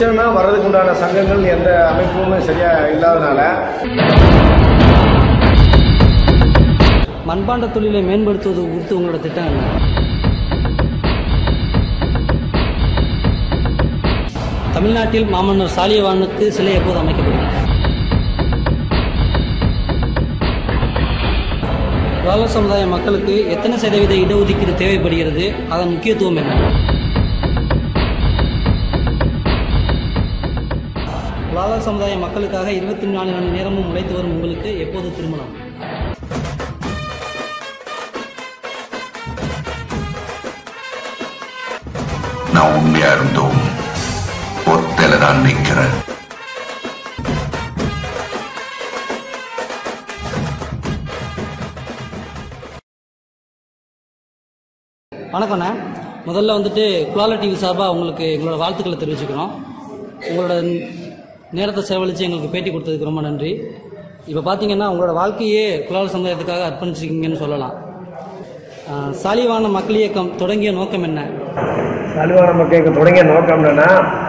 பிரச்சனைனா வர்றதுக்கு உண்டான சங்கங்கள் எந்த அமைப்புமே சரியா இல்லாதனால மண்பாண்ட தொழிலை மேம்படுத்துவது குறித்து உங்களோட திட்டம் என்ன தமிழ்நாட்டில் மாமன்னர் சாலியவானுக்கு சிலை எப்போது அமைக்கப்படும் வாழ சமுதாய மக்களுக்கு எத்தனை சதவீத இடஒதுக்கீடு தேவைப்படுகிறது அதன் முக்கியத்துவம் என்ன வாழ சமுதாய மக்களுக்காக இருபத்தி நாலு மணி நேரமும் உழைத்து வரும் உங்களுக்கு எப்போது திருமணம் நான் உண்மையா இருந்தோம் ஒத்தையில தான் நிக்கிறேன் வணக்கண்ணே முதல்ல வந்துட்டு குலால டிவி சார்பாக உங்களுக்கு எங்களோட வாழ்த்துக்களை தெரிவிச்சுக்கிறோம் உங்களோட நேரத்தை செலவழித்து எங்களுக்கு பேட்டி கொடுத்ததுக்கு ரொம்ப நன்றி இப்போ பார்த்தீங்கன்னா உங்களோட வாழ்க்கையே குலால சமுதாயத்துக்காக அர்ப்பணிச்சிருக்கீங்கன்னு சொல்லலாம் ஆஹ் சாலிவான மக்கள் இயக்கம் தொடங்கிய நோக்கம் என்ன நலுவான மக்களுக்கு தொடங்கிய நோக்கம் என்னன்னா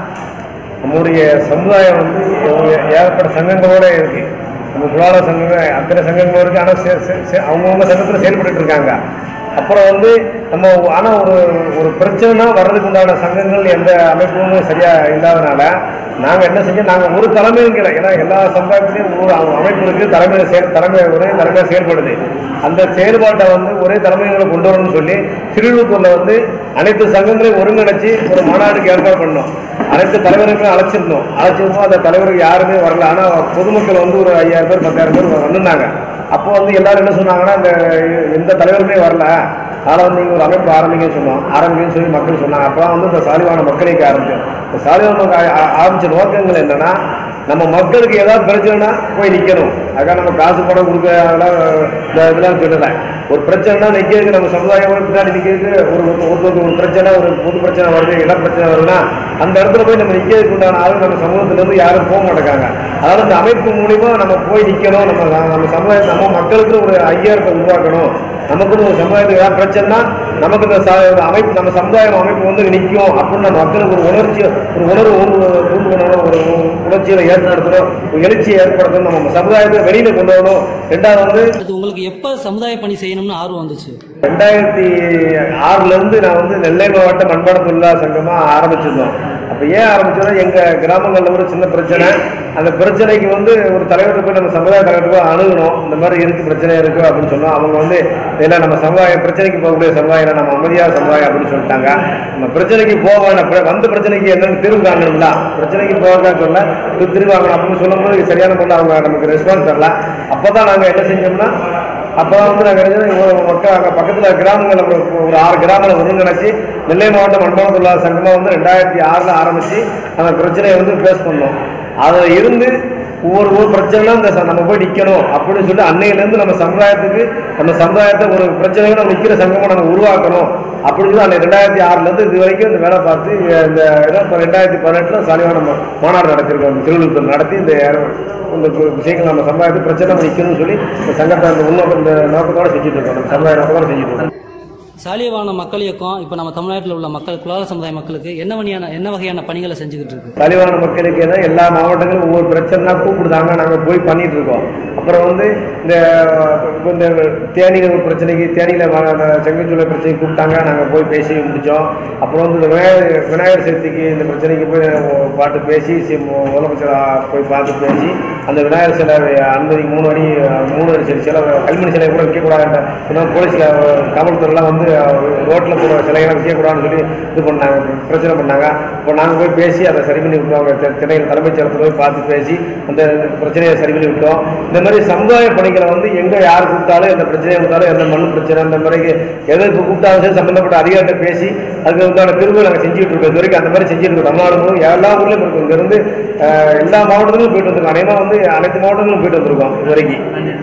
நம்முடைய சமுதாயம் வந்து ஏ- ஏகப்பட்ட சங்கங்களோட இருக்கு நம்ம குலால சங்கங்கள் அத்தனை சங்கங்களும் இருக்கு ஆனால் அவங்கவுங்க சங்கத்தில் செயல்பட்டு இருக்காங்க அப்புறம் வந்து நம்ம ஆனால் ஒரு ஒரு பிரச்சனைனா வர்றதுக்கு உண்டான சங்கங்கள் எந்த அமைப்புமே சரியா இல்லாதனால நாங்கள் என்ன செஞ்சோம் நாங்கள் ஒரு தலைமைங்கிற ஏன்னா எல்லா சமுதாயத்திலையும் ஒரு அவங்க அமைப்பு இருக்குது தலைமையில் செயல் தலைமை ஒரே தலைமையாக செயல்படுது அந்த செயல்பாட்டை வந்து ஒரே தலைமைகளை கொண்டு வரணும்னு சொல்லி திருவிழுத்தூரில் வந்து அனைத்து சங்கங்களையும் ஒருங்கிணைச்சு ஒரு மாநாடுக்கு ஏற்பாடு பண்ணோம் அனைத்து தலைவர்களையும் அழைச்சிருந்தோம் அழைச்சிருந்தோம் அந்த தலைவருக்கு யாருமே வரல ஆனால் பொதுமக்கள் வந்து ஒரு ஐயாயிரம் பேர் பத்தாயிரம் பேர் வந்திருந்தாங்க அப்போ வந்து எல்லாரும் என்ன சொன்னாங்கன்னா இந்த எந்த தலைவருமே வரல அதனால் வந்து நீங்கள் ஒரு அமைப்பு ஆரம்பிங்கன்னு சொன்னோம் ஆரம்பிங்கன்னு சொல்லி மக்கள் சொன்னாங்க அப்போ வந்து இந்த சாலிவான மக்களுக்கு ஆரம்பிச்சோம் இந்த சாலிவான மக்கள் ஆ- ஆ- ஆரம்பிச்ச நோக்கங்கள் என்னன்னா நம்ம மக்களுக்கு ஏதாவது பிரச்சனைனா போய் நிற்கணும் அதுக்காக நம்ம காசு பணம் கொடுக்க அதெல்லாம் இந்த இதெல்லாம் சொல்லலை ஒரு பிரச்சனைனா நிற்கிறதுக்கு நம்ம சமுதாயம் பின்னாடி நிற்கிறதுக்கு ஒரு ஒரு- ஒருத்தருக்கு ஒரு பிரச்சனை ஒரு பொது பிரச்சனை வருது இட பிரச்சனை வருதுன்னா அந்த இடத்துல போய் நம்ம நிற்கிறதுக்கு உண்டான ஆள் நம்ம சமூகத்திலேருந்து யாரும் போக மாட்டேங்காங்க அதாவது இந்த அமைப்பு மூலிமா நம்ம போய் நிற்கணும் நம்ம நம்ம சமுதாயம் நம்ம மக்களுக்கு ஒரு ஐக்கியத்தை உருவாக்கணும் நமக்குன்னு ஒரு சமுதாயத்துக்கு ஏதாவது பிரச்சனைனா நமக்கு இந்த ச- இந்த அமைப்பு நம்ம சமுதாயம் அமைப்பு வந்து நிற்கும் அப்படின்னு நம்ம மக்களுக்கு ஒரு உணர்ச்சி ஒரு உணர்வு ஊண்டு ஊண்டு பண்ணணும் ஒரு உணர்ச்சியை ஏற்படுத்தணும் ஒரு எழுச்சியை ஏற்படுத்தணும் நம்ம சமுதாயத்தை வெளியில கொண்டு வரணும் ரெண்டாவது வந்து அது உங்களுக்கு எப்போ சமுதாய பணி செய்யணும்னு ஆர்வம் வந்துச்சு ரெண்டாயிரத்தி ஆறுல இருந்து நான் வந்து நெல்லை மாவட்ட மண்பான தொழிலாளர் சங்கமா ஆரம்பிச்சிருந்தோம் அப்ப ஏன் ஆரம்பிச்சோம்னா எங்க கிராமங்கள்ல ஒரு சின்ன பிரச்சனை அந்த பிரச்சனைக்கு வந்து ஒரு தலைவர்கிட்ட போய் நம்ம சமுதாய தலைவர்கிட்ட போய் அணுகணும் இந்த மாதிரி இருக்கு பிரச்சனை இருக்கு அப்படின்னு சொன்னோம் அவங்க வந்து இல்லை நம்ம சமுதாய பிரச்சனைக்கு போகக்கூடிய சமுதாயம் இல்ல, நம்ம அமைதியா சமுதாயம் அப்படின்னு சொல்லிட்டாங்க நம்ம பிரச்சனைக்கு போக வேண்டாம் பிர- வந்த பிரச்சனைக்கு என்னன்னு தீர்வு காணணும்ல பிரச்சனைக்கு போக சொல்ல இது தீர்வு காணணும் அப்படின்னு சொல்லும்போது சரியான முறையில் அவங்க நமக்கு ரெஸ்பான்ஸ் தரல அப்பதான் நாங்க என்ன செஞ்சோம்னா அப்பதான் வந்து நாங்கள் கிடைச்சது மக்கள் அங்கே பக்கத்தில் கிராமங்கள் ஒரு ஒரு ஆறு கிராமங்களை ஒருங்கிணைச்சு நெல்லை மாவட்ட மண்பான தொழிலாளர் சங்கமாக வந்து ரெண்டாயிரத்தி ஆறில் ஆரம்பித்து அந்த பிரச்சனையை வந்து ஃபேஸ் பண்ணோம் அதில் இருந்து ஒவ்வொரு ஒவ்வொரு பிரச்சனைலாம் இந்த ச- நம்ம போய் நிற்கணும் அப்படின்னு சொல்லிட்டு அன்னையிலேருந்து நம்ம சமுதாயத்துக்கு நம்ம சமுதாயத்தை ஒரு பிரச்சனைகள் நம்ம நிற்கிற சங்கமாக நம்ம உருவாக்கணும் அப்படின்னு சொல்லி அன்னை ரெண்டாயிரத்தி ஆறுலேருந்து இது வரைக்கும் இந்த வேலை பார்த்து இந்த இதை இப்போ ரெண்டாயிரத்தி பதினெட்டில் சாலிவான மா- மாநாடு நடத்திருக்கோம் திருவள்ளூர் நடத்தி இந்த இந்த கு- விஷயங்கள் நம்ம சமுதாயத்துக்கு பிரச்சனை நம்ம நிற்கணும்னு சொல்லி இந்த சங்கத்தை அந்த உள்நோக்கம் இந்த நோக்கத்தோட செஞ்சுட்டு இருக்கோம் நம்ம சமுதாய நோக்கத்தோட செஞ்சுட்டு இருக்கோம் சாலியவான மக்கள் இயக்கம் இப்போ நம்ம தமிழ்நாட்டில் உள்ள மக்கள் குலால சமுதாய மக்களுக்கு என்ன வகையான என்ன வகையான பணிகளை செஞ்சுக்கிட்டு இருக்கு தலைவான மக்களுக்கு ஏன்னா எல்லா மாவட்டங்களும் ஒவ்வொரு பிரச்சனைனா கூப்பிடுதாங்க நாங்கள் போய் பண்ணிட்டு இருக்கோம் அப்புறம் வந்து இந்த இப்போ இந்த தேனியில் ஒரு பிரச்சனைக்கு தேனியில் செங்கச்சூளை பிரச்சனைக்கு கூப்பிட்டாங்க நாங்கள் போய் பேசி முடித்தோம் அப்புறம் வந்து இந்த விநாயகர் விநாயகர் சதுர்த்திக்கு இந்த பிரச்சனைக்கு போய் பாட்டு பேசி சி- முதலமைச்சர் போய் பார்த்து பேசி அந்த விநாயகர் சிலை அனுமதி மூணு அடி மூணு அடி சிலை சிலை கல்மணி சிலை கூட விற்கக்கூடாது இன்னும் போலீஸில் காவல்துறைலாம் வந்து ரோட்டில் போகிற சிலைகளை விற்கக்கூடாதுன்னு சொல்லி இது பண்ணாங்க பிரச்சனை பண்ணாங்க இப்போ நாங்கள் போய் பேசி அதை சரி பண்ணி விட்டோம் அவங்க செ- சென்னையில் தலைமைச் செயலகத்தில் போய் பார்த்து பேசி அந்த பிரச்சனையை சரி பண்ணி விட்டோம் இந்த மாதிரி சமுதாய பணிகளை வந்து எங்கே யார் கூப்பிட்டாலும் எந்த பிரச்சனையை கூப்பிட்டாலும் எந்த மண் பிரச்சனை அந்த மாதிரி எதை இப்போ கூப்பிட்டாலும் சரி சம்மந்தப்பட்ட அதிகாரிகிட்ட பேசி அதுக்கு உண்டான திரும்ப நாங்கள் செஞ்சுட்டு இருக்கோம் இது வரைக்கும் அந்த மாதிரி செஞ்சுட்டு இருக்கோம் தமிழ்நாடு முழுவதும் எல்லா ஊர்லையும் இருக்கும் இங்கேருந்து அஹ், எல்லா மாவட்டத்திலும் போயிட்டு வந்திருக்கோம் அநேகமாக வந்து அனைத்து மாவட்டங்களும் போயிட்டு வந்திருக்கோம் இது வரைக்கும்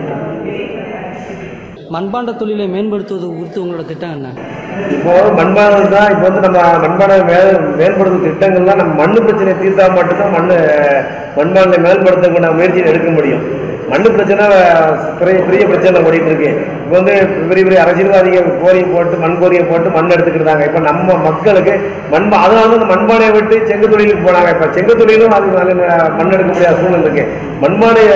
மண்பாண்ட தொழிலை மேம்படுத்துவது குறித்து உங்களோட திட்டம் என்ன இப்போ மண்பானம் தான் இப்போ வந்து நம்ம மண்பானை மே மேம்படுத்தும் திட்டங்கள்லாம் நம்ம மண்ணு பிரச்சனையை தீர்த்தா மட்டும்தான் மண் மண்பானை மேம்படுத்தக்கூடிய முயற்சி எடுக்க முடியும் மண்ணு பிரச்சனை பெரிய பெரிய பிரச்சனை ஓடிட்டு இருக்கு இப்போ வந்து பெரிய பெரிய அரசியல்வாதிகள் கோரியை போட்டு மண் கோரியை போட்டு மண் எடுத்துக்கிட்டாங்க இப்போ நம்ம மக்களுக்கு மண் அதனால வந்து அந்த மண்பானையை விட்டு செங்கு தொழிலுக்கு போனாங்க இப்போ செங்கு தொழிலும் அது நல்ல மண் எடுக்க முடியாத சூழ்நிலை இருக்கு மண்பானையை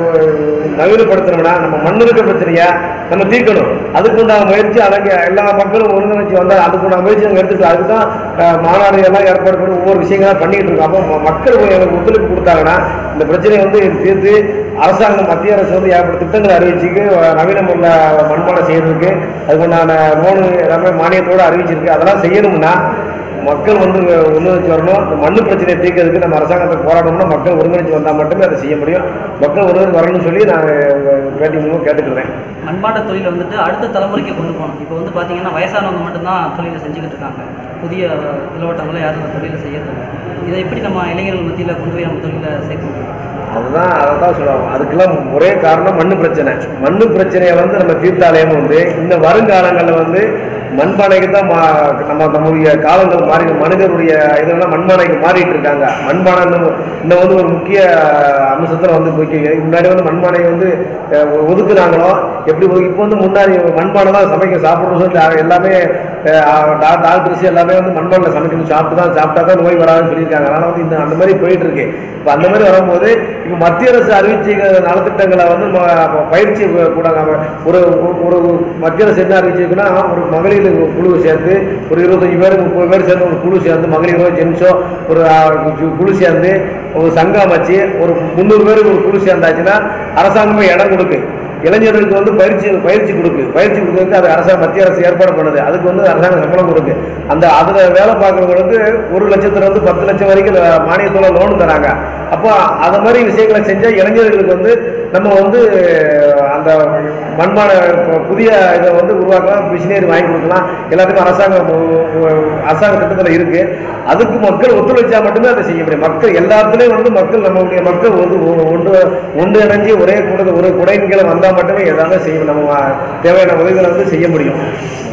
நவீனப்படுத்தணும்னா நம்ம மண் இருக்க பிரச்சனையை நம்ம தீர்க்கணும் அதுக்குண்டான முயற்சி அதுக்கு எல்லா மக்களும் ஒருங்கிணைச்சு வந்தால் அதுக்குண்டான முயற்சி நாங்கள் எடுத்துட்டு அதுக்கு தான் அஹ், மாநாடு எல்லாம் ஏற்பாடு பண்ணி ஒவ்வொரு விஷயங்களா பண்ணிட்டு இருக்கோம் அப்போ ம- மக்கள் எங்களுக்கு ஒத்துழைப்பு கொடுத்தாங்கன்னா இந்த பிரச்சனையை வந்து தீர்த்து அரசாங்கம் மத்திய அரசு வந்து ஏற்பட்ட திட்டங்களை அறிவிச்சுக்கு அஹ், நவீன முறையில் மண்பானை செய்யறதுக்கு அதுக்குண்டான லோனு எல்லாமே மானியத்தோடு அறிவிச்சிருக்கு அதெல்லாம் செய்யணும்னா மக்கள் வந்து ஒருங்கிணைச்சு வரணும் இந்த மண்ணு பிரச்சனையை தீர்க்கறதுக்கு நம்ம அரசாங்கத்தை போராடணும்னா மக்கள் ஒருங்கிணைச்சு வந்தால் மட்டுமே அதை செய்ய முடியும் மக்கள் ஒருங்கிணைச்சு வரணும்னு சொல்லி நான் உங்கள் பேட்டி மூலம் கேட்டுக்கிறேன் மண்பாண்ட தொழிலை வந்துட்டு அடுத்த தலைமுறைக்கு கொண்டு போகணும் இப்போ வந்து பார்த்தீங்கன்னா வயசானவங்க மட்டும்தான் தொழிலை செஞ்சுக்கிட்டு இருக்காங்க புதிய இளவட்டங்களும் யாரும் அந்த தொழிலை செய்யறதில்லை இதை எப்படி நம்ம இளைஞர்கள் மத்தியில் கொண்டு போய் நம்ம தொழிலை சேர்க்க முடியும் அதுதான் அதை தான் சொல்லுவாங்க அதுக்கெல்லாம் ஒரே காரணம் மண்ணு பிரச்சனை மண்ணு பிரச்சனையை வந்து நம்ம தீர்த்தாலேயும் வந்து இந்த வருங்காலங்களில் வந்து மண்பானைக்கு தான் மா நம்ம நம்முடைய காலங்கள் மாறி மனிதருடைய இதெல்லாம் மண்பானைக்கு மாறிட்டு இருக்காங்க மண்பானை இன்னும் இன்னும் வந்து ஒரு முக்கிய அம்சத்தில் வந்து போய் முன்னாடி வந்து மண்பானை வந்து அஹ், ஒதுக்குனாங்களோ எப்படி ஒதுக்கி- இப்போ வந்து முன்னாடி மண்பானை தான் சமைக்க சாப்பிடணும்னு சொல்லி எல்லாமே அஹ், டா- டாக்டர்ஸ் எல்லாமே வந்து மண்பானையில் சமைக்கணும் சாப்பிட்டு தான் சாப்பிட்டா தான் நோய் வராதுன்னு சொல்லியிருக்காங்க அதனால் வந்து இந்த அந்த மாதிரி போயிட்டு இருக்கு இப்போ அந்த மாதிரி வரும்போது இப்போ மத்திய அரசு அறிவிச்ச நலத்திட்டங்களை வந்து ம- பயிற்சி கூட நாம ஒரு ஒரு மத்திய அரசு என்ன அறிவிச்சிருக்குன்னா ஒரு மகளிர் குழு சேர்ந்து ஒரு இருபத்தஞ்சு பேர் முப்பது பேர் சேர்ந்து ஒரு குழு சேர்ந்து மகளிரோ ஜென்ஸோ ஒரு ஆ, கு- குழு சேர்ந்து ஒரு சங்கம் அமைச்சு ஒரு முந்நூறு பேருக்கு ஒரு குழு சேர்ந்தாச்சுன்னா அரசாங்கமே இடம் கொடுக்கு இளைஞர்களுக்கு வந்து பயிற்சி பயிற்சி கொடுக்கு பயிற்சி கொடுக்கறதுக்கு அது அரசாங்கம் மத்திய அரசு ஏற்பாடு பண்ணுது அதுக்கு வந்து அரசாங்கம் சம்பளம் கொடுக்கு அந்த அதில் வேலை பார்க்குறவங்களுக்கு ஒரு லட்சத்துல இருந்து பத்து லட்சம் வரைக்கும் ல- மானியத்தோட லோன் தராங்க அப்போ அந்த மாதிரி விஷயங்களை செஞ்சால் இளைஞர்களுக்கு வந்து நம்ம வந்து அந்த மண்பான பு- புதிய இதை வந்து உருவாக்கலாம் மிஷினரி வாங்கி கொடுக்கலாம் எல்லாத்துக்கும் அரசாங்கம் ஒ- ஒ- அரசாங்க திட்டத்தில் இருக்கு அதுக்கு மக்கள் ஒத்துழைச்சா மட்டுமே அதை செய்ய முடியும் மக்கள் எல்லாத்துலேயும் வந்து மக்கள் நம்மளுடைய மக்கள் வந்து ஒ- ஒன்று ஒன்று இணைஞ்சு ஒரே கூட ஒரு குடையின் கீழே வந்தால் மட்டுமே எல்லாமே செய்ய நம்ம வா- தேவையான உதவிகளை வந்து செய்ய முடியும்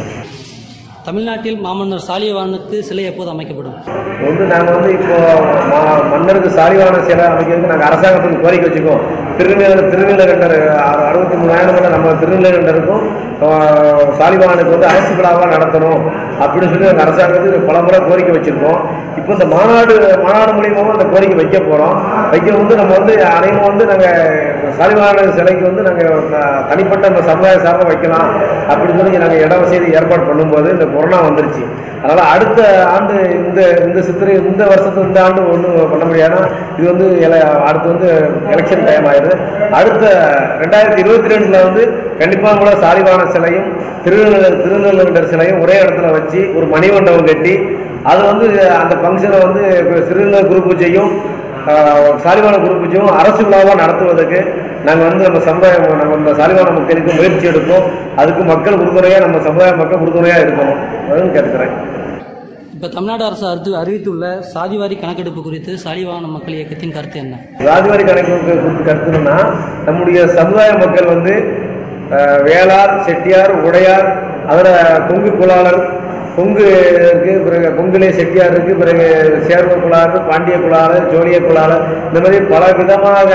தமிழ்நாட்டில் மாமன்னர் சாலியவானுக்கு சிலை எப்போது அமைக்கப்படும் வந்து நாங்கள் வந்து இப்போ மா- மன்னருக்கு சாலிவான சிலை அமைக்கிறதுக்கு நாங்கள் அரசாங்கத்துக்கு கோரிக்கை வச்சுக்கோம் திருநீல திருநீலகண்டர் அறு- அறுபத்தி மூணாயிரம் நம்ம திருநீலகண்டருக்கும் ஆஹ், சாலிவானுக்கு வந்து அரசு விழாவாக நடத்தணும் அப்படின்னு சொல்லி நாங்கள் அரசாங்கத்துக்கு பல முறை கோரிக்கை வச்சுருக்கோம் இப்போ இந்த மாநாடு மாநாடு மூலியமாகவும் அந்த கோரிக்கை வைக்க போகிறோம் வைக்க வந்து நம்ம வந்து அனைவரும் வந்து நாங்கள் சாலிவான சிலைக்கு வந்து நாங்கள் தனிப்பட்ட நம்ம சமுதாய சார்பாக வைக்கலாம் அப்படின்னு சொல்லி நாங்கள் இட வசதி ஏற்பாடு பண்ணும்போது இந்த கொரோனா வந்துருச்சு அதனால் அடுத்த ஆண்டு இந்த இந்த சித்திரை இந்த வருஷத்து இந்த ஆண்டு ஒன்றும் பண்ண முடியாதுன்னா இது வந்து எல- அடுத்து வந்து எலெக்ஷன் டைம் ஆயிடுது அடுத்த ரெண்டாயிரத்தி இருபத்தி ரெண்டில் வந்து கண்டிப்பாக கூட சாலிவான சிலையும் திருநெல்வேலி திருநெல்வேலி சிலையும் ஒரே இடத்துல வச்சு ஒரு மணிமண்டபம் கட்டி அது வந்து அந்த ஃபங்க்ஷனை வந்து திருநெல்வேலி குரு பூஜையும் ஆஹ், சாலிவான குரு பூஜையும் அரசு விழாவாக நடத்துவதற்கு நாங்கள் வந்து நம்ம சமுதாயம் நம்ம இந்த சாலிவான மக்களுக்கு முயற்சி எடுப்போம் அதுக்கு மக்கள் உறுதுணையாக நம்ம சமுதாய மக்கள் உறுதுணையாக இருக்கணும் அதுவும் கேட்டுக்கிறேன் இப்போ தமிழ்நாடு அரசு அறிவி அறிவித்துள்ள சாதிவாரி கணக்கெடுப்பு குறித்து சாலிவான மக்கள் இயக்கத்தின் கருத்து என்ன ஜாதிவாரி கணக்கு குறித்து கருத்துனா நம்முடைய சமுதாய மக்கள் வந்து அஹ், வேளார் செட்டியார் உடையார் அதில் கொங்கு குலாளர் கொங்கு இருக்கு பிறகு கொங்குலே செட்டியார் இருக்கு பிறகு சேர்வ குலாளர் பாண்டிய குலாளர் ஜோலிய குலாளர் இந்த மாதிரி பல விதமாக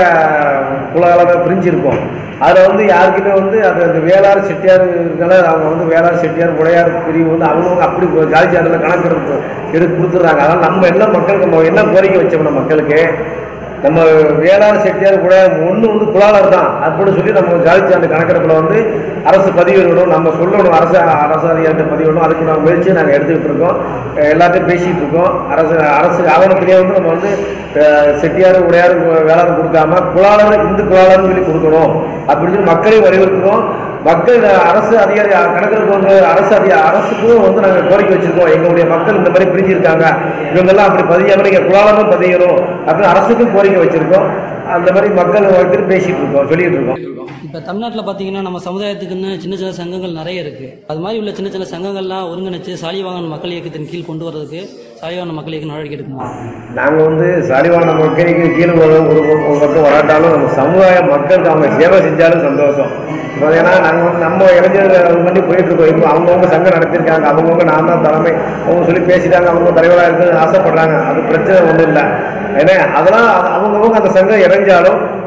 குலாளரை பிரிஞ்சிருக்கோம் அதில் வந்து யாருக்குமே வந்து அது அந்த வேளார் செட்டியார் இருக்கல அவங்க வந்து வேளார் செட்டியார் உடையார் பிரிவு வந்து அவங்கவுங்க அப்படி ஜாதி சாதியில் கணக்கு எடுத்து எடுத்து கொடுத்துட்றாங்க அதனால் நம்ம என்ன மக்களுக்கு நம்ம என்ன கோரிக்கை வச்சோம்னா மக்களுக்கு நம்ம வேளாண் செட்டியார் கூட ஒன்று வந்து குலாளர் தான் அப்படின்னு சொல்லி நம்ம ஜாதி அந்த கணக்கெடுப்பில் வந்து அரசு பதிவிடணும் நம்ம சொல்லணும் அரசு அரசு அதிகாரிட்ட பதிவிடணும் அதுக்கு நம்ம முயற்சியை நாங்கள் எடுத்துக்கிட்டு இருக்கோம் அஹ் எல்லாத்தையும் பேசிகிட்டு இருக்கோம் அரசு அரசு ஆவணத்திலேயே வந்து நம்ம வந்து அஹ், செட்டியார் உடையார் வேளாண் கொடுக்காம குலாளர் இந்து குலாளர்னு சொல்லி கொடுக்கணும் அப்படின்னு சொல்லி மக்களையும் வலியுறுத்துறோம் மக்கள் அரசு அதிகாரி கணக்கெடுப்பு வந்து அரசு அதிகாரி அரசுக்கும் வந்து நாங்கள் கோரிக்கை வச்சிருக்கோம் எங்களுடைய மக்கள் இந்த மாதிரி பிரிஞ்சிருக்காங்க இவங்கெல்லாம் அப்படி பதியாமல் நீங்கள் குலாலமும் பதியணும் அப்படின்னு அரசுக்கும் கோரிக்கை வச்சிருக்கோம் அந்த மாதிரி மக்கள் வந்து பேசிட்டு இருக்கோம் சொல்லிட்டு இருக்கோம் இப்போ தமிழ்நாட்டில் பார்த்தீங்கன்னா நம்ம சமுதாயத்துக்குன்னு சின்ன சின்ன சங்கங்கள் நிறைய இருக்குது அது மாதிரி உள்ள சின்ன சின்ன சங்கங்கள்லாம் ஒருங்கிணைச்சு சாலிவாகன் மக்கள் இயக்கத்தின் கீழ் கொண்டு வரதுக்கு சாலிவாகன் மக்கள் இயக்கம் நடவடிக்கை எடுக்குமா நாங்கள் வந்து சாலிவான மக்களுக்கு கீழே ஒரு ஒரு பக்கம் ஒரு பக்கம் வராட்டாலும் நம்ம சமுதாய மக்களுக்கு அவங்க சேவை செஞ்சாலும் சந்தோஷம் இப்போ ஏன்னா நாங்கள் வந்து நம்ம இளைஞர்கள் பண்ணி போயிட்டு இருக்கோம் இப்போ அவங்கவுங்க சங்கம் நடத்திருக்காங்க அவங்கவுங்க நான் தான் தலைமை அவங்க சொல்லி பேசிட்டாங்க அவங்க தலைவராக இருக்குன்னு ஆசைப்படுறாங்க அது பிரச்சனை ஒன்றும் இல்லை ஏன்னா அதெல்லாம் அது அவங்கவுங்க அந்த சங்கம் இணைஞ்சாலும்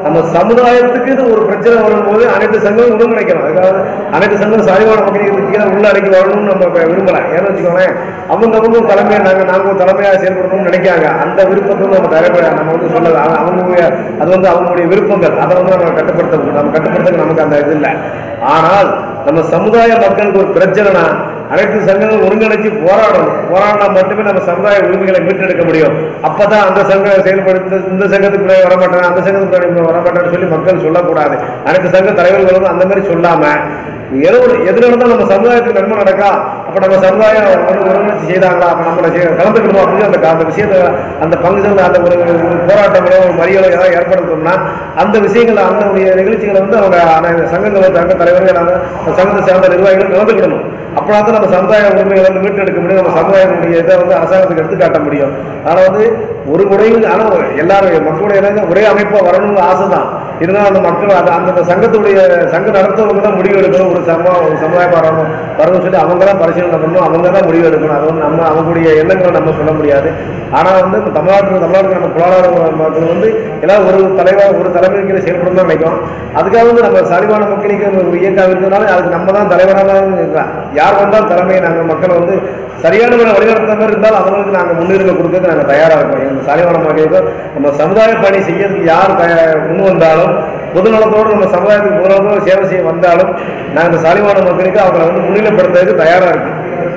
நம்ம சமுதாயத்துக்கு இது ஒரு பிரச்சனை வரும்போது அனைத்து சங்கமும் ஒருங்கிணைக்கணும் அதுக்காக அனைத்து சங்கம் சாய்வான மக்களுக்கு கீழே உள்ள அடக்கி வரணும்னு நம்ம இப்ப விரும்பல ஏன்னு வச்சுக்கோங்களேன் அவங்க அவங்க தலைமையை நாங்கள் நாங்கள் தலைமையாக செயல்படணும்னு நினைக்காங்க அந்த விருப்பத்தை வந்து நம்ம தலைமை நம்ம வந்து சொல்லல அவங்க அவங்களுடைய அது வந்து அவங்களுடைய விருப்பங்கள் அதை வந்து நம்ம கட்டுப்படுத்த நம்ம கட்டுப்படுத்த நமக்கு அந்த இது இல்லை ஆனால் நம்ம சமுதாய மக்களுக்கு ஒரு பிரச்சனைனா அனைத்து சங்கங்களும் ஒருங்கிணைச்சு போராடணும் போராடினா மட்டுமே நம்ம சமுதாய உரிமைகளை மீட்டெடுக்க முடியும் அப்பதான் அந்த சங்கம் செயல்படுத்த இந்த சங்கத்துக்கு பின்னாடி வரமாட்டேன் அந்த சங்கத்துக்கு பின்னாடி வரமாட்டேன்னு சொல்லி மக்கள் சொல்லக்கூடாது அனைத்து சங்க தலைவர்கள் வந்து அந்த மாதிரி சொல்லாம எது எது நடந்தால் நம்ம சமுதாயத்துக்கு நன்மை நடக்கா அப்ப நம்ம சமுதாயம் வந்து ஒருங்கிணைச்சு செய்தாங்களா அப்ப நம்ம செய்ய- கலந்துக்கணுமா அப்படின்னு அந்த அந்த விஷயத்தை அந்த பங்கு சேர்ந்த அந்த ஒரு ஒரு போராட்டங்களோ ஒரு மறியலோ ஏதாவது ஏற்படுத்தணும்னா அந்த விஷயங்களை அந்த உடைய நிகழ்ச்சிகளை வந்து அவங்க அந்த சங்கங்கள் சங்க தலைவர்கள் அந்த சங்கத்தை சேர்ந்த நிர்வாகிகள் கலந்துக்கிடணும் அப்பனா தான் நம்ம சமுதாய உரிமைகளை வந்து மீட்டெடுக்க முடியும் நம்ம சமுதாயத்தினுடைய இதை வந்து அரசாங்கத்துக்கு எடுத்து காட்ட முடியும் ஆனால் வந்து ஒரு முறையில் ஆனால் எல்லாரும் மக்களுடைய இனங்க ஒரே அமைப்பாக வரணும்னு ஆசை தான் இருந்தாலும் அந்த மக்கள் அந்த அந்த சங்கத்துடைய சங்க நடத்தவங்க தான் முடிவு எடுக்கணும் ஒரு சம ஒரு சமுதாயம் வரணும் வரணும்னு சொல்லி அவங்க தான் பரிசீலனை பண்ணணும் அவங்க தான் முடிவு எடுக்கணும் அது வந்து நம்ம அவங்களுடைய எண்ணங்களை நம்ம சொல்ல முடியாது ஆனால் வந்து இப்போ தமிழ்நாட்டில் தமிழ்நாட்டுக்கு நம்ம பொருளாதார மக்கள் வந்து எல்லாம் ஒரு தலைவர் ஒரு தலைமைக்கு செயல்படும் தான் நினைக்கும் அதுக்காக வந்து நம்ம சரிவான மக்களுக்கு ஒரு இயக்கம் இருக்கிறதுனால அதுக்கு நம்ம தான் தலைவராக இருக்கலாம் யார் வந்தாலும் தலைமையை நாங்கள் மக்களை வந்து சரியான முறை வழிநடத்துற மாதிரி இருந்தாலும் அவங்களுக்கு நாங்கள் முன்னுரிமை கொடுக்கறதுக்கு நாங்கள் தயாராக இருக்கோம் எங்கள் சாலிவான மக்களுக்கு நம்ம சமுதாய பணி செய்யறதுக்கு யார் த- முன் வந்தாலும் பொதுநலத்தோடு நம்ம சமுதாயத்துக்கு பொதுநலத்தோடு சேவை செய்ய வந்தாலும் நாங்கள் இந்த சாலிவான மக்களுக்கு அவங்களை வந்து முன்னிலைப்படுத்துறதுக்கு தயாராக இருக்கு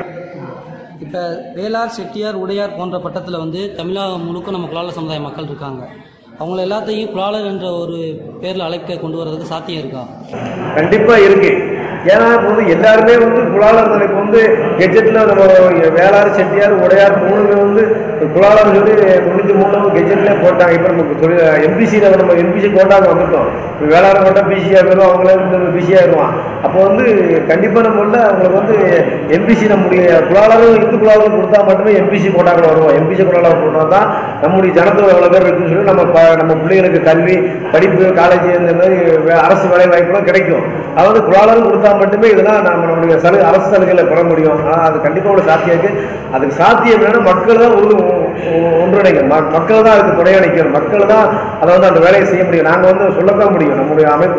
இப்போ வேளார் செட்டியார் உடையார் போன்ற பட்டத்தில் வந்து தமிழகம் முழுக்க நம்ம குலால சமுதாய மக்கள் இருக்காங்க அவங்கள எல்லாத்தையும் குலாலர் என்ற ஒரு பேரில் அழைக்க கொண்டு வர்றதுக்கு சாத்தியம் இருக்கா கண்டிப்பா இருக்கு ஏன்னா இப்போ வந்து எல்லாருமே வந்து குலாளர் தான் இப்போ வந்து கெஜெட்ல நம்ம வேளாறு செட்டியார் உடையார் மூணுமே வந்து குலாளர் சொல்லி தொண்ணூத்தி மூணுல கெஜெட்ல போட்டாங்க இப்போ நம்ம தொழில் எம்பிசியில் நம்ம எம்பிசி கோட்டாங்க வந்துட்டோம் இப்போ வேளாறு கோட்டா பிசிஆர் வரும் அவங்களே வந்து பிசி ஆயிடுவான் அப்போ வந்து கண்டிப்பா நம்ம உள்ள அவங்களுக்கு வந்து எம்பிசி நம்முடைய குலாளரும் இந்து குலாளரும் கொடுத்தா மட்டுமே எம்பிசி கோட்டாக்கள் வருவோம் எம்பிசி குலாளர் போட்டா தான் நம்முடைய ஜனத்தொகை எவ்வளோ பேர் இருக்குன்னு சொல்லி நம்ம ப- நம்ம பிள்ளைகளுக்கு கல்வி படிப்பு காலேஜ் இந்த மாதிரி வே- அரசு வேலை வாய்ப்புலாம் கிடைக்கும் அதாவது குலாளரும் கொடுத்தா மட்டுமே இதெல்லாம் நம்ம நம்முடைய சலு அரசு சலுகைகளை பெற முடியும் ஆனால் அது கண்டிப்பாக ஒரு சாத்தியம் இருக்கு அதுக்கு சாத்தியம் வேணும் மக்கள் தான் ஒரு ஒன்றிணைக்கணும் ம- மக்கள் தான் அதுக்கு துணையணிக்கணும் மக்கள் தான் அதை வந்து அந்த வேலையை செய்ய முடியும் நாங்கள் வந்து சொல்லத்தான் முடியும் நம்முடைய அமைப்பு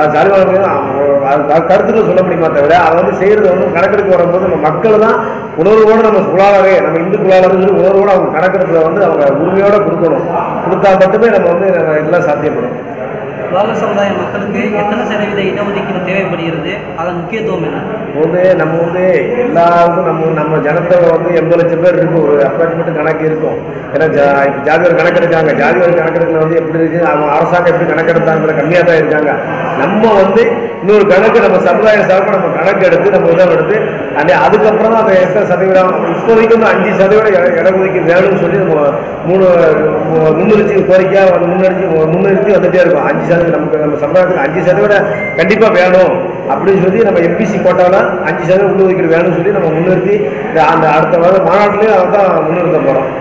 ஜாலிவான கருத்துக்கள் சொல்ல முடியுமா தவிர அதை வந்து செய்யறது வந்து கணக்கெடுக்க வரும்போது நம்ம மக்கள் தான் உணர்வோடு நம்ம குலாளரே நம்ம இந்து குலாளர்னு சொல்லி உணர்வோடு அவங்க கணக்கெடுப்புல வந்து அவங்க உரிமையோட கொடுக்கணும் கொடுத்தா மட்டுமே நம்ம வந்து நம்ம இதெல்லாம் சாத்தியப்படும் குலால சமுதாய மக்களுக்கு எத்தனை சதவீத இடஒதுக்கீடு தேவைப்படுகிறது அதன் முக்கியத்துவம் என்ன வந்து நம்ம வந்து எல்லாருக்கும் நம்ம நம்ம ஜனத்தொகை வந்து எண்பது லட்சம் பேர் இருக்கும் ஒரு அப்ராக்சிமேட் கணக்கு இருக்கும் ஏன்னா ஜா இப்போ ஜாதிவாரி கணக்கெடுக்காங்க ஜாதிவாரி கணக்கெடுக்கல வந்து எப்படி இருக்கு அவங்க அரசாங்கம் எப்படி கணக்கெடுத்தாங்கிற கம்மியாக தான் இருக்காங்க நம்ம வந்து இன்னொரு கணக்கு நம்ம சமுதாய சார்பாக நம்ம கணக்கு எடுத்து நம்ம இதை எடுத்து அண்ட் அதுக்கப்புறம் தான் அந்த எத்தனை சதவீதம் இப்போதைக்கு வந்து அஞ்சு சதவீதம் இட இடஒதுக்கீடு வேணும்னு சொல்லி நம்ம மூணு மு- முன்னிறுத்தி கோரிக்கையாக வந்து முன்னெடுத்து முன்னிறுத்தி வந்துட்டே இருக்கும் அஞ்சு சதவீதம் நமக்கு நம்ம சமுதாயத்துக்கு அஞ்சு சதவீதம் கண்டிப்பாக வேணும் அப்படின்னு சொல்லி நம்ம எம்பிசி கோட்டாவில் அஞ்சு சதவீதம் உள்ளொதுக்கீடு வேணும்னு சொல்லி நம்ம முன்னிறுத்தி இந்த அந்த அடுத்த வாரம் மாநாட்டிலையும் அதை தான் முன்னிறுத்த போகிறோம்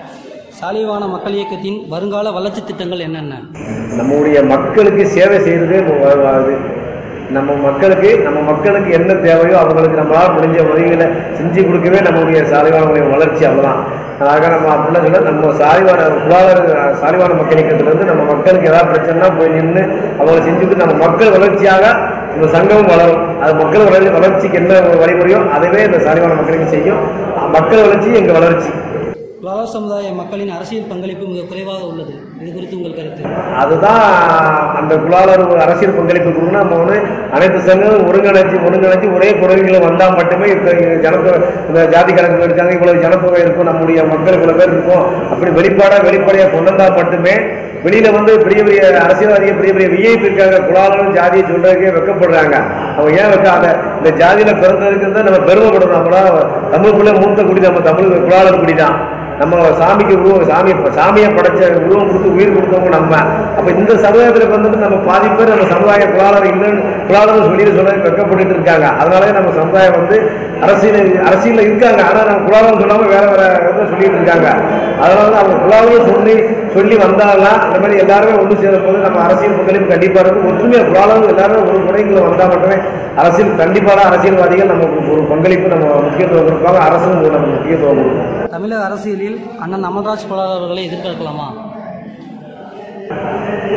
சாலிவான மக்கள் இயக்கத்தின் வருங்கால வளர்ச்சி திட்டங்கள் என்னென்ன நம்முடைய மக்களுக்கு சேவை செய்யறதே மு- அது நம்ம மக்களுக்கு நம்ம மக்களுக்கு என்ன தேவையோ அவங்களுக்கு நம்மளால் முடிஞ்ச உதவிகளை செஞ்சு கொடுக்கவே நம்முடைய சாலிவானங்களுடைய வளர்ச்சி அவ்வளோதான் ஆக நம்ம அப்படிலாம் சொல்ல நம்ம சாலிவான குலாளர் சாலிவான மக்கள் இயக்கத்திலிருந்து நம்ம மக்களுக்கு ஏதாவது பிரச்சனைனா போய் நின்று அவங்களை செஞ்சுட்டு நம்ம மக்கள் வளர்ச்சியாக இந்த சங்கமும் வளரும் அது மக்கள் வளர்ச்சி வளர்ச்சிக்கு என்ன வழிமுறையோ அதுவே இந்த சாலிவான மக்களுக்கு செய்யும் மக்கள் வளர்ச்சி எங்கள் வளர்ச்சி குலால சமுதாய மக்களின் அரசியல் பங்களிப்பு மிக குறைவாக உள்ளது இது குறித்து உங்கள் கருத்து அதுதான் அந்த குலாளர் ஒரு அரசியல் பங்களிப்பு கொடுக்கணும் நம்ம வந்து அனைத்து சங்கங்களும் ஒருங்கிணைச்சு ஒருங்கிணைச்சு ஒரே குறைகளை வந்தால் மட்டுமே இந்த ஜனத்தொகை இந்த ஜாதி கணக்கு இருக்காங்க இவ்வளவு ஜனத்தொகை இருக்கும் நம்முடைய மக்கள் இவ்வளவு பேர் இருக்கும் அப்படி வெளிப்பாடா வெளிப்படையாக கொண்டு வந்தால் மட்டுமே வெளியில வந்து பெரிய பெரிய அரசியல்வாதிகள் பெரிய பெரிய விஐபி இருக்காங்க குலாளரும் ஜாதியை சொல்றதுக்கே வெக்கப்படுறாங்க அவங்க ஏன் வைக்காத இந்த ஜாதியில பிறந்ததுக்கு தான் நம்ம பெருமைப்படணும் நம்மளா தமிழுக்குள்ள மூத்த குடி நம்ம தமிழ் குலாளர் குடி தான் நம்ம சாமிக்கு உருவம் சாமி சாமியை படைச்ச உருவம் கொடுத்து உயிர் கொடுத்தவங்க நம்ம அப்ப இந்த சமுதாயத்துல வந்துட்டு நம்ம பாதி பேர் நம்ம சமுதாய குலாளர் இல்லைன்னு குலாளர் சொல்லி சொல்ல வெக்கப்பட்டு இருக்காங்க அதனாலே நம்ம சமுதாயம் வந்து அரசியல் அரசியல்ல இருக்காங்க ஆனா நம்ம குலாளர் சொல்லாம வேற வேற இதை சொல்லிட்டு இருக்காங்க அதனால தான் அவங்க குலாளர் சொல்லி சொல்லி வந்தாங்கன்னா அந்த மாதிரி எல்லாருமே ஒன்று சேரும் போது நம்ம அரசியல் பங்களிப்பு கண்டிப்பா இருக்கும் ஒற்றுமையா குலாளர் எல்லாரும் ஒரு முறைகளை வந்தா மட்டுமே அரசியல் கண்டிப்பான அரசியல்வாதிகள் நமக்கு ஒரு பங்களிப்பு நம்ம முக்கியத்துவம் கொடுப்பாங்க அரசும் நமக்கு முக்கியத்துவம் கொடுக்கும் தமிழக அரசியலில் அண்ணன் அமல்ராஜ் குலாளர் அவர்களை எதிர்பார்க்கலாமா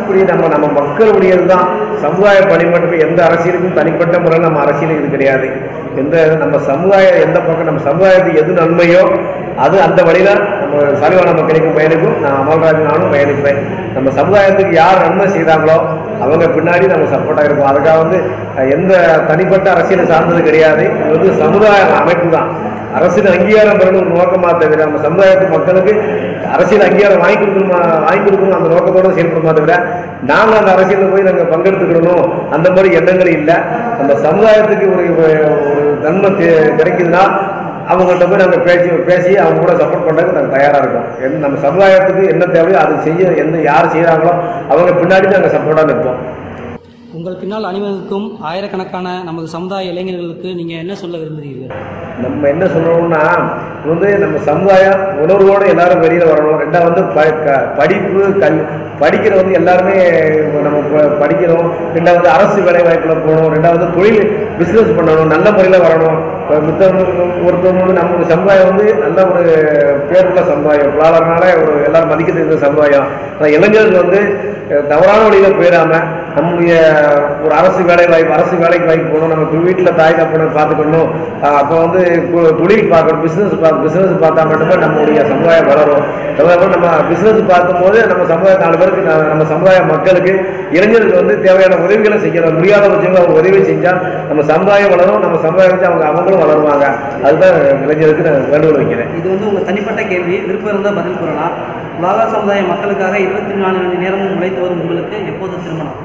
இப்படி நம்ம நம்ம மக்களுடையது தான் சமுதாய பணி மட்டுமே எந்த அரசியலுக்கும் தனிப்பட்ட முறையில் நம்ம அரசியல் இது கிடையாது எந்த நம்ம சமுதாயம் எந்த பக்கம் நம்ம சமுதாயத்துக்கு எது நன்மையோ அது அந்த வழியில நம்ம சாலிவான மக்களுக்கும் பயணிக்கும் நான் அமல்ராஜ் நானும் பயணிப்பேன் நம்ம சமுதாயத்துக்கு யார் நன்மை செய்தாங்களோ அவங்க பின்னாடி நம்ம சப்போர்ட்டாக இருப்போம் அதுக்காக வந்து அஹ், எந்த தனிப்பட்ட அரசியலை சார்ந்தது கிடையாது இது வந்து சமுதாய அமைப்பு தான் அரசியல் அங்கீகாரம் பெறணும் ஒரு நோக்கமா தவிர நம்ம சமுதாயத்து மக்களுக்கு அரசியல் அங்கீகாரம் வாங்கி கொடுக்கணுமா வாங்கி கொடுக்கணும் அந்த நோக்கத்தோட செயல்படுமா தவிர நாங்கள் அந்த அரசியலில் போய் நாங்கள் பங்கெடுத்துக்கிடணும் அந்த மாதிரி எண்ணங்கள் இல்லை அந்த சமுதாயத்துக்கு ஒரு ஒரு நன்மை தெ- கிடைக்குதுன்னா அவங்கள்ட்ட போய் நாங்கள் பேசி பேசி அவங்க கூட சப்போர்ட் பண்ணுறதுக்கு நாங்கள் தயாராக இருக்கோம் என் நம்ம சமுதாயத்துக்கு என்ன தேவையோ அது செய்ய எந்த யார் செய்கிறாங்களோ அவங்க பின்னாடி நாங்கள் சப்போர்ட்டாக நிற்போம் உங்கள் பின்னால் அணிவகுக்கும் ஆயிரக்கணக்கான நமது சமுதாய இளைஞர்களுக்கு நீங்கள் என்ன சொல்ல விரும்புகிறீர்கள் நம்ம என்ன சொல்லணும்னா வந்து நம்ம சமுதாயம் உணர்வோடு எல்லாரும் வெளியில் வரணும் ரெண்டாவது வந்து ப க- படிப்பு கல் படிக்கிற வந்து எல்லாருமே நம்ம ப- படிக்கிறோம் ரெண்டாவது அரசு வேலை வாய்ப்பில் போகணும் ரெண்டாவது தொழில் பிஸ்னஸ் பண்ணணும் நல்ல முறையில் வரணும் இப்போ மித்தவங்க ஒருத்தவங்க வந்து நம்ம சமுதாயம் வந்து நல்ல ஒரு பேருள்ள சமுதாயம் பிளாளர்னால ஒரு எல்லாரும் மதிக்கத்தக்க சமுதாயம் ஆனால் இளைஞர்கள் வந்து அஹ், தவறான வழியில் போயிடாம நம்முடைய ஒரு அரசு வேலை வாய்ப்பு அரசு வேலைக்கு வாய்ப்பு போகணும் நம்ம வீட்டில் தாய் தப்பனை பார்த்துக்கணும் அஹ், அப்போ வந்து கு- தொழில் பார்க்கணும் பிஸ்னஸ் பார்க்க பிஸ்னஸ் பார்த்தா மட்டுமே நம்முடைய சமுதாயம் வளரும் அதே நம்ம பிஸ்னஸ் பார்க்கும்போது நம்ம சமுதாய நாலு பேருக்கு ந- நம்ம சமுதாய மக்களுக்கு இளைஞர்களுக்கு வந்து தேவையான உதவிகளை செய்யணும் முடியாத பட்சம் அவங்க உதவி செஞ்சால் நம்ம சமுதாயம் வளரும் நம்ம சமுதாயம் வச்சு அவங்க அவங்களும் வளருவாங்க அதுதான் இளைஞருக்கு நான் வேண்டுகோள் வைக்கிறேன் இது வந்து உங்கள் தனிப்பட்ட கேள்வி விருப்பம் இருந்தால் பதில் கூறலாம் உலக சமுதாய மக்களுக்காக இருபத்தி நாலு மணி நேரமும் உழைத்து வரும் உங்களுக்கு எப்போது திருமணம்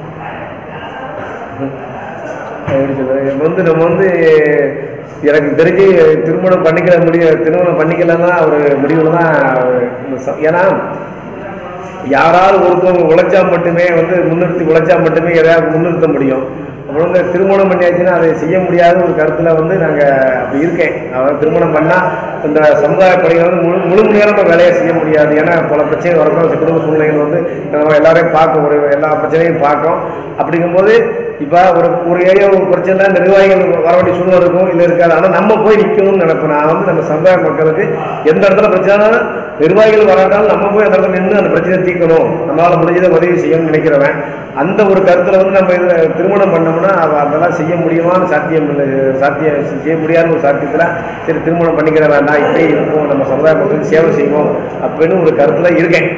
எப்படி சொல்றது? இப்ப வந்து நம்ம வந்து எனக்கு தெரிஞ்சு திருமணம் பண்ணிக்கிற முடிய திருமணம் பண்ணிக்கலன்னா ஒரு முடிவில் தான் இந்த ச- ஏன்னா யாராவது ஒருத்தவங்க உழைச்சா மட்டுமே வந்து முன்னிறுத்தி உழைச்சா மட்டுமே எதையாவது முன்னிறுத்த முடியும் அப்புறம் வந்து திருமணம் பண்ணியாச்சுன்னா அதை செய்ய முடியாத ஒரு கருத்தில் வந்து நாங்கள் அப்படி இருக்கேன் அதாவது திருமணம் பண்ணால் இந்த சமுதாய பணிகள் வந்து முழு முழு நேரம் வேலையை செய்ய முடியாது ஏன்னா பல பிரச்சனைகள் வரணும் குடும்ப சூழ்நிலைகள் வந்து நம்ம எல்லாரையும் பார்க்க ஒரு எல்லா பிரச்சனையும் பார்க்கும் அப்படிங்கும்போது இப்போ ஒரு ஒரு ஏரியா ஒரு பிரச்சனை நிர்வாகிகள் வர வேண்டிய சூழ்நிலை இருக்கும் இல்லை இருக்காது ஆனால் நம்ம போய் நிற்கணும்னு நினைப்பேன் நான் வந்து நம்ம சமுதாய மக்களுக்கு எந்த இடத்துல பிரச்சனை நிர்வாகிகள் வராட்டாலும் நம்ம போய் அந்த இடத்துல நின்று அந்த பிரச்சனையை தீர்க்கணும் நம்மளால் முடிஞ்சதை உதவி செய்யணும்னு நினைக்கிறவன் அந்த ஒரு கருத்தில் வந்து நம்ம இதில் திருமணம் பண்ணோம்னா அவ அதெல்லாம் செய்ய முடியுமான்னு சாத்தியம் இல்லை சாத்தியம் செய்ய முடியாத ஒரு சாத்தியத்தில் சரி திருமணம் பண்ணிக்கிற வேண்டாம் இப்படியே இருப்போம் நம்ம சமுதாய மக்களுக்கு சேவை செய்வோம் அப்படின்னு ஒரு கருத்தில் இருக்கேன்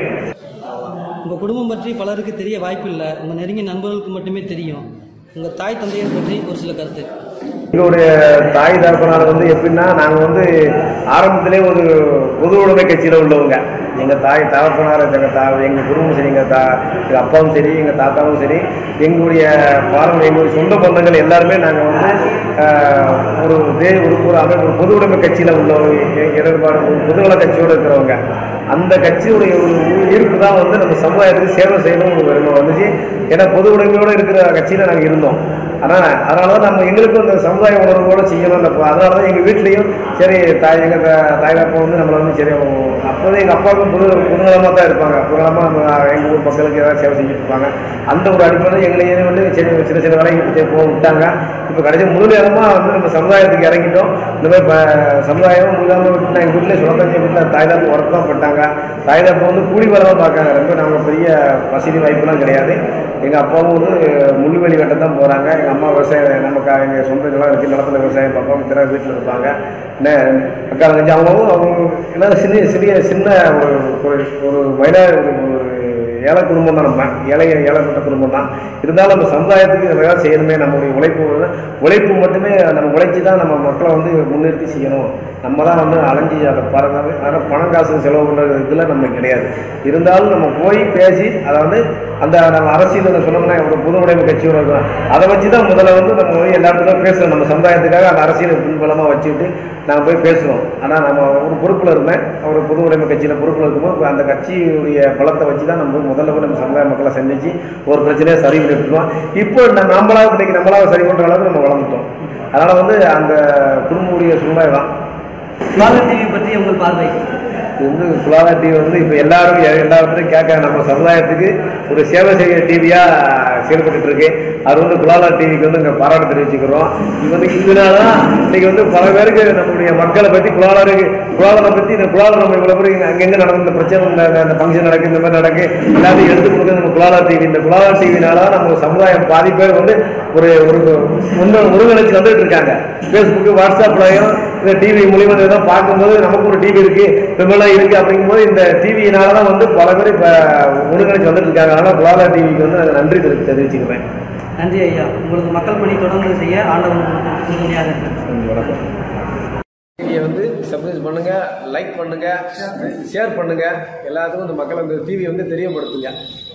உங்கள் குடும்பம் பற்றி பலருக்கு தெரிய வாய்ப்பில்லை உங்கள் நெருங்கிய நண்பர்களுக்கு மட்டுமே தெரியும் உங்கள் தாய் தந்தையர் பற்றி ஒரு சில கருத்து எங்களுடைய தாய் தகப்பனார் வந்து எப்படின்னா நாங்கள் வந்து ஆரம்பத்திலே ஒரு பொது உடைமை கட்சியில் உள்ளவங்க எங்கள் தாய் தகப்பனார் எங்கள் தா எங்கள் குடும்பம் சரி எங்கள் தா எங்கள் அப்பாவும் சரி எங்கள் தாத்தாவும் சரி எங்களுடைய பாரம்பரிய எங்களுடைய சொந்த பந்தங்கள் எல்லாருமே நாங்கள் வந்து ஆஹ், ஒரு தே ஒரு ஒரு அமைப்பு ஒரு பொது உடைமை கட்சியில் உள்ளவங்க இடர்பாடு ஒரு பொதுநல கட்சியோடு இருக்கிறவங்க அந்த கட்சியுடைய ஒரு ஈர்ப்பு தான் வந்து நம்ம சமுதாயத்துக்கு சேவை செய்யணும் ஒரு விருப்பம் வந்துச்சு ஏன்னா பொது உடைமையோடு இருக்கிற கட்சியில் நாங்கள் இருந்தோம் ஆனால் அதனால தான் நம்ம எங்களுக்கும் அந்த சமுதாய உணர்வோடு செய்யணும் அந்த அதனால தான் எங்கள் வீட்லேயும் சரி தாய் எங்கள் தாய் அப்பா வந்து நம்மளை வந்து சரி அப்போதே எங்கள் அப்பாவுக்கும் புது புதுநலமாக தான் இருப்பாங்க புதுநலமாக நம்ம எங்கள் ஊர் மக்களுக்கு ஏதாவது சேவை செஞ்சுட்டு இருப்பாங்க அந்த ஒரு அடிப்படையில் எங்களையே வந்து சரி சின்ன சின்ன வேலைக்கு சரி போக விட்டாங்க இப்போ கடைசி முழு நேரமாக வந்து நம்ம சமுதாயத்துக்கு இறங்கிட்டோம் இந்த மாதிரி இப்போ சமுதாயம் முழுதாமல் விட்டு நான் எங்கள் வீட்டில் சுரத்தஞ்சி வீட்டில் தாய் தான் ஒர்க் தான் பண்ணிட்டாங்க தாய் தான் வந்து கூலி வேலை தான் பார்க்காங்க ரொம்ப நாங்கள் பெரிய வசதி வாய்ப்புலாம் கிடையாது எங்கள் அப்பாவும் வந்து முள்ளுவெளி வெட்ட தான் போகிறாங்க எங்கள் அம்மா விவசாயம் நமக்கு எங்கள் சொந்த நிலம் இருக்குது நிலத்தில் விவசாயம் பார்ப்போம் திற வீட்டில் இருப்பாங்க என்ன அக்கா தங்கச்சி அவங்களும் அவங்க எல்லாரும் சிறிய சிறிய சின்ன ஒரு ஒரு ஒரு மைனா ஒரு ஒரு ஏழை குடும்பம் தான் நம்ம ஏழை ஏழைப்பட்ட குடும்பம் தான் இருந்தாலும் நம்ம சமுதாயத்துக்கு நம்ம ஏதாவது செய்யணுமே நம்மளுடைய உழைப்பு வந்து- உழைப்பு மட்டுமே நம்ம உழைச்சி தான் நம்ம மக்களை வந்து முன்னிறுத்தி செய்யணும் நம்ம தான் வந்து அலைஞ்சி அதை பரவாயில்ல அதனால் பணம் காசு செலவு பண்ணுறது இதில் நம்ம கிடையாது இருந்தாலும் நம்ம போய் பேசி அதை வந்து அந்த நம்ம அரசியல் சொன்னோம்னா ஒரு புது உடைமை கட்சியோட இருக்கும் அதை வச்சு தான் முதல்ல வந்து நம்ம போய் எல்லா இடத்துலையும் பேசுகிறோம் நம்ம சமுதாயத்துக்காக அந்த அரசியலை பின்பலமாக வச்சுக்கிட்டு நாங்கள் போய் பேசுகிறோம் ஆனால் நம்ம ஒரு பொறுப்பில் இருந்தேன் ஒரு புது உடைமை கட்சியில் பொறுப்பில் இருக்கும்போது அந்த கட்சியுடைய பலத்தை வச்சு தான் நம்ம போய் முதல்ல போய் நம்ம சமுதாய மக்களை சந்திச்சு ஒரு பிரச்சனையை சரி பண்ணிட்டுருவோம் இப்போ நம்ம நம்மளாக இன்னைக்கு நம்மளாக சரி பண்ணுற அளவுக்கு நம்ம வளர்ந்துட்டோம் அதனால் வந்து அந்த குடும்பமுடைய சூழ்நிலை தான் சுவாகர் டிவி பற்றி உங்கள் பார்வை இது வந்து குலாலா டிவி வந்து இப்போ எல்லாரும் எ- எல்லா இடத்துலையும் கேட்க நம்ம சமுதாயத்துக்கு ஒரு சேவை செய்ய டிவியாக செயல்பட்டு இருக்கு அது வந்து குலாலா டிவிக்கு வந்து இங்கே பாராட்டு தெரிவிச்சுக்கிறோம் இது வந்து இதனால தான் இன்னைக்கு வந்து பல பேருக்கு நம்மளுடைய மக்களை பற்றி குலாலருக்கு குலாலரை பற்றி இந்த குலாலர் நம்ம இவ்வளோ பேர் அங்கங்கே நடந்த இந்த பிரச்சனை இந்த இந்த ஃபங்க்ஷன் நடக்கு இந்த மாதிரி நடக்கு எல்லாத்தையும் எடுத்து கொடுக்குறது நம்ம குலாலா டிவி இந்த குலாலா டிவினால தான் நம்ம சமுதாயம் பாதி பேர் வந்து ஒரு ஒரு ஒன்று ஒருங்கிணைச்சு வந்துட்டு இருக்காங்க ஃபேஸ்புக்கு வாட்ஸ்அப்லையும் இந்த டிவி மூலியமா இதெல்லாம் பார்க்கும்போது நமக்கு ஒரு டிவி இருக்கு பெமெல்லாம் இருக்கு அப்படிங்கும்போது இந்த டிவியினால தான் வந்து பல பேர் இப்போ ஒருங்கிணைச்சு வந்துட்டு இருக்காங்க அதனால குலாலா டிவிக்கு வந்து நான் நன்றி தெரி- தெரிவிச்சுக்கிறேன் நன்றி ஐயா உங்களுக்கு மக்கள் பணி தொடர்ந்து செய்ய ஆண்டவன் உங்களுக்கு உறுதுணையாக இருக்கிறார். நன்றி, வணக்கம் டிவியை வந்து சப்ஸ்கிரைப் பண்ணுங்க லைக் பண்ணுங்க ஷேர் பண்ணுங்க எல்லாத்துக்கும் இந்த மக்களை இந்த டிவியை வந்து தெரியப்படுத்துங்க